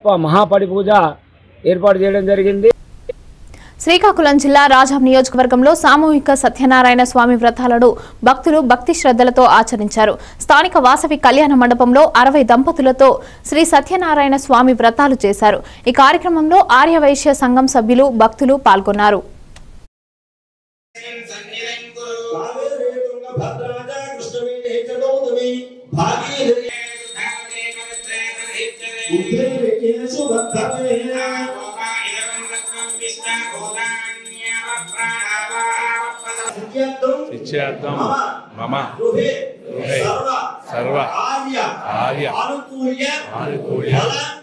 మహాపడి పూజ ఏర్పాటు చేయడం జరిగింది శ్రీకాకుళం జిల్లా రాజాం నియోజకవర్గంలో సామూహిక సత్యనారాయణ స్వామి వ్రతాలను భక్తులు భక్తి శ్రద్ధలతో ఆచరించారు స్థానిక వాసవి కళ్యాణ మండపంలో అరవై దంపతులతో శ్రీ సత్యనారాయణ స్వామి వ్రతాలు చేశారు ఈ కార్యక్రమంలో ఆర్యవైశ్య సంఘం సభ్యులు భక్తులు పాల్గొన్నారు నిత్యార్థం మమ గృహే సర్వ ఆర్య ఆనుకూల్య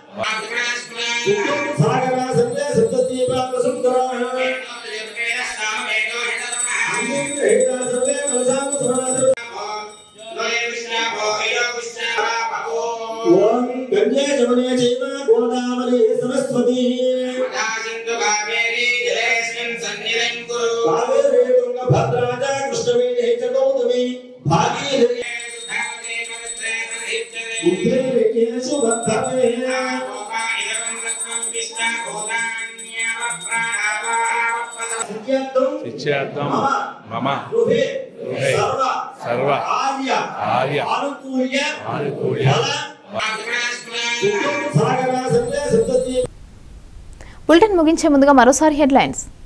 ఓం గంగే జమునే చైవ గోదావరి సరస్వతి కావేరీ తుంగభద్రాజ కృష్ణవేణి చ గౌతమి భాగీరథి ఉత్తరేకేషు భద్రమే నిత్యార్థం మమ గృహే గృహే సర్వ సర్వ ఆర్య ఆర్య ఆనుకూల్య ఆనుకూల్య బులెటిన్ ముగించే ముందుగా మరోసారి హెడ్లైన్స్